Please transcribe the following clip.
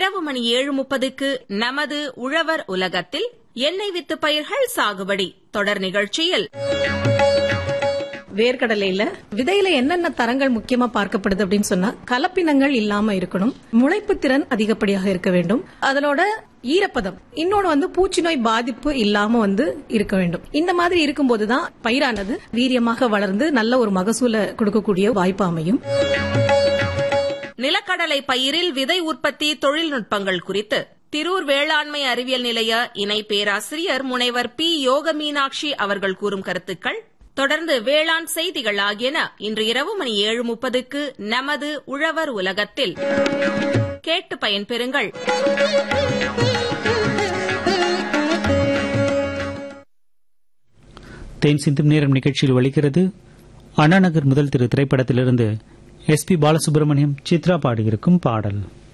இரவு மணி ஏழு முப்பதுக்கு நமது உழவர் உலகத்தில் எண்ணெய் வித்து பயிர்கள் சாகுபடி தொடர் நிகழ்ச்சியில் வேர்க்கடலையில விதையில என்னென்ன தரங்கள் முக்கியமா பார்க்கப்படுது அப்படின்னு சொன்னா கலப்பினங்கள் இல்லாம இருக்கணும் முளைப்பு திறன் அதிகப்படியாக இருக்க வேண்டும் அதனோட ஈரப்பதம் இன்னொன்னு வந்து பூச்சி நோய் பாதிப்பு இல்லாம வந்து இருக்க வேண்டும் இந்த மாதிரி இருக்கும்போதுதான் பயிரானது வீரியமாக வளர்ந்து நல்ல ஒரு மகசூலை கொடுக்கக்கூடிய வாய்ப்பு அமையும் நிலக்கடலை பயிரில் விதை உற்பத்தி தொழில்நுட்பங்கள் குறித்து திரூர் வேளாண்மை அறிவியல் நிலைய இணை பேராசிரியர் முனைவர் பி யோக மீனாட்சி அவர்கள் கூறும் கருத்துக்கள் தொடர்ந்து வேளாண் செய்திகள் ஆகியன இன்று இரவு மணி ஏழு முப்பதுக்கு நமது உழவர் உலகத்தில் கேட்டு பயன்பெறுங்கள் தேன் சிந்தும் நேரம் நிகழ்ச்சியில் ஒலிக்கிறது அண்ணாநகர் முதல் திரு திரைப்படத்திலிருந்து எஸ் பி பாலசுப்ரமணியம் சித்ரா பாடியிருக்கும் பாடல்